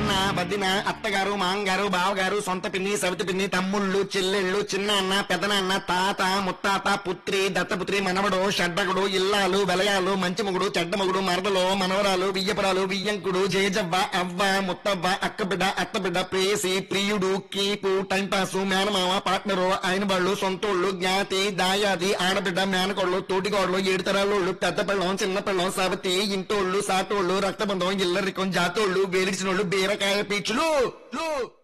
అన్న వదిన అత్తగారు మాంగారు బావగారు సొంత పిన్ని సవితి పిన్ని తమ్ముళ్ళు చెల్లెళ్ళు చిన్న అన్న పెదనాన్న తాత ముత్తాత పుత్రి దత్తపుత్రి మనవడు షడ్డగుడు ఇల్లాలు వెలయాలు మంచి మొగుడు చెడ్డ మొగుడు మరదలు మనవరాలు వియ్యపురాలు వియ్యంకుడు జేజవ్వ అవ్వ ముత్తవ్వ అక్కబిడ్డ అత్తబిడ్డ ప్రేసి ప్రియుడు కీపు టైం పాసు మేనమామ పార్ట్నరు ఆయన వాళ్ళు సొంతోళ్ళు జ్ఞాతి దాయాది ఆడబిడ్డ మేనకోళ్ళు తోటికోళ్ళు ఏడు తరాలోళ్ళు పెద్ద పిల్లం చిన్న పిల్లం సవతి ఇంటోళ్ళు సాటోళ్ళు రక్తబంధం ఇల్లరికం జాతోళ్ళు వేలిచినోళ్ళు బీరకాయ పీచులు లు.